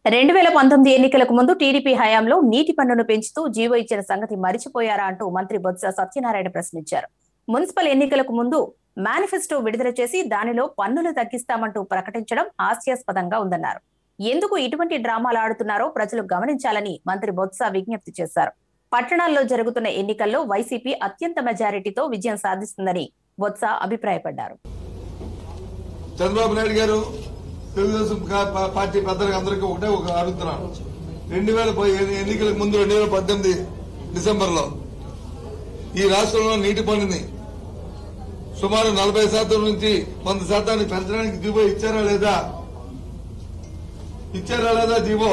రెండు వేల పంతొమ్మిది ఎన్నికలకు ముందు టీడీపీ హయాంలో నీటి పన్నును పెంచుతూ జీవో ఇచ్చిన సంగతి మరిచిపోయారా అంటూ మంత్రి బొత్స సత్యనారాయణ ప్రశ్నించారు మున్సిపల్ ఎన్నికలకు ముందు మేనిఫెస్టో విడుదల చేసి దానిలో పన్నులు తగ్గిస్తామంటూ ప్రకటించడం హాస్యాస్పదంగా ఉందన్నారు ఎందుకు ఇటువంటి డ్రామాలు ఆడుతున్నారో ప్రజలు గమనించాలని మంత్రి బొత్స విజ్ఞప్తి చేశారు పట్టణాల్లో జరుగుతున్న ఎన్నికల్లో వైసీపీ అత్యంత మెజారిటీతో విజయం సాధిస్తుందని బొత్స అభిప్రాయపడ్డారు చంద్రబాబు నాయుడు గారు తెలుగుదేశం కా- పా- పార్టీ పెద్దలకు అందరికీ ఒకటే ఒక అడుగుతున్నాను రెండు వేల ప- ఎన్నికలకు ముందు రెండు వేల పద్దెనిమిది డిసెంబర్ లో ఈ రాష్ట్రంలో నీటి పన్నుని సుమారు నలభై శాతం నుంచి వంద శాతాన్ని పెంచడానికి జీవో ఇచ్చారా లేదా ఇచ్చారా లేదా జీవో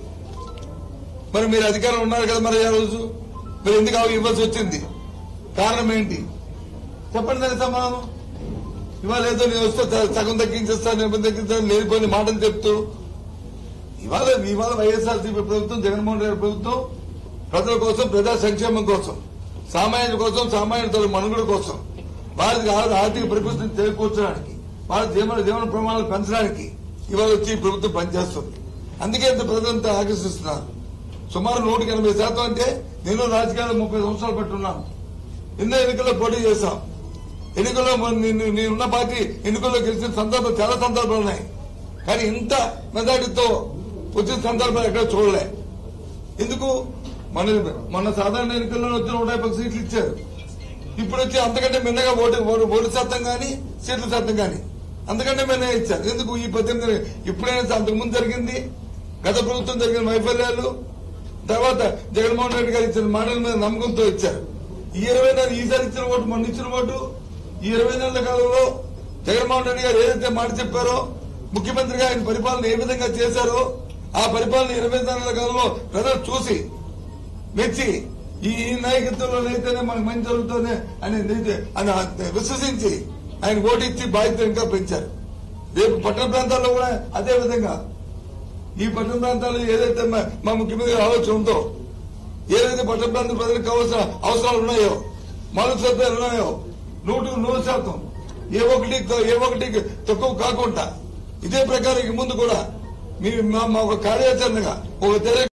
మరి మీరు అధికారం ఉన్నారు కదా మరి ఆ రోజు మరి ఎందుకు అవి ఇవ్వాల్సి వచ్చింది కారణం ఏంటి చెప్పండి దానికి సమాధానం ఇవాళ ఏదో నేను వస్తే త- సగం తగ్గించేస్తాను నేను తగ్గిస్తాను లేనిపోయిన మాటలు చెప్తూ ఇవాళ ఇవాళ వైఎస్ఆర్సీపీ ప్రభుత్వం జగన్మోహన్ రెడ్డి ప్రభుత్వం ప్రజల కోసం ప్రజా సంక్షేమం కోసం సామాన్యుల కోసం సామాన్యుల మనుగడ కోసం వారికి ఆ- ఆర్థిక పరిస్థితిని చేకూర్చడానికి వాళ్ళ జీవన జీవన ప్రమాణాలు పెంచడానికి ఇవాళ వచ్చి ఈ ప్రభుత్వం పనిచేస్తుంది అందుకే ఇంత ప్రజలంతా ఆకర్షిస్తున్నారు సుమారు నూటికి ఎనభై శాతం అంటే నేను రాజకీయాల్లో ముప్పై సంవత్సరాలు పెట్టున్నాను ఎన్నో ఎన్నికల్లో పోటీ చేశాం ఎన్నికల్లో మన- నేను- నేనున్న పార్టీ ఎన్నికల్లో గెలిచిన సందర్భాలు చాలా సందర్భాలు ఉన్నాయి కానీ ఇంత మెజార్టీతో వచ్చిన సందర్భాలు ఎక్కడ చూడలే ఎందుకు మన మన సాధారణ ఎన్నికల్లో వచ్చిన నూట యాభై సీట్లు ఇచ్చారు ఇప్పుడు వచ్చి అంతకంటే మిన్నగా ఓటు ఓటు- ఓటు శాతం కానీ సీట్ల శాతం కానీ అంతకంటే మిన్నగా ఇచ్చారు ఎందుకు ఈ పద్దెనిమిది ఇప్పుడైనా అంతకుముందు జరిగింది గత ప్రభుత్వం జరిగిన వైఫల్యాలు తర్వాత జగన్మోహన్ రెడ్డి గారు ఇచ్చిన మాటల మీద నమ్మకంతో ఇచ్చారు ఈ ఇరవై నెలలు ఈసారి ఇచ్చిన ఓటు మొన్న ఇచ్చిన ఓటు ఈ ఇరవై నెలల కాలంలో జగన్మోహన్ రెడ్డి గారు ఏదైతే మాట చెప్పారో ముఖ్యమంత్రిగా ఆయన పరిపాలన ఏ విధంగా చేశారో ఆ పరిపాలన ఇరవై నెలల కాలంలో ప్రజలు చూసి మెచ్చి ఈ ఈ నాయకత్వంలోనైతేనే మనకు మంచి జరుగుతుంది అని నిజ- అని విశ్వసించి ఆయన ఓటు ఇచ్చి బాధ్యత ఇంకా పెంచారు రేపు పట్టణ ప్రాంతాల్లో కూడా అదే విధంగా ఈ పట్టణ ప్రాంతాల్లో ఏదైతే మా- మా ముఖ్యమంత్రి ఆలోచన ఉందో ఏదైతే పట్టణ ప్రాంత ప్రజలకు కావాల్సిన అవసరాలు ఉన్నాయో మౌలిక సదుపాయాలు ఉన్నాయో నూటికి నూరు శాతం ఏ ఒకటి ఏ ఒకటి తక్కువ కాకుండా ఇదే ప్రకారం ఇక ముందు కూడా మీ మా మా ఒక కార్యాచరణగా ఒక తెర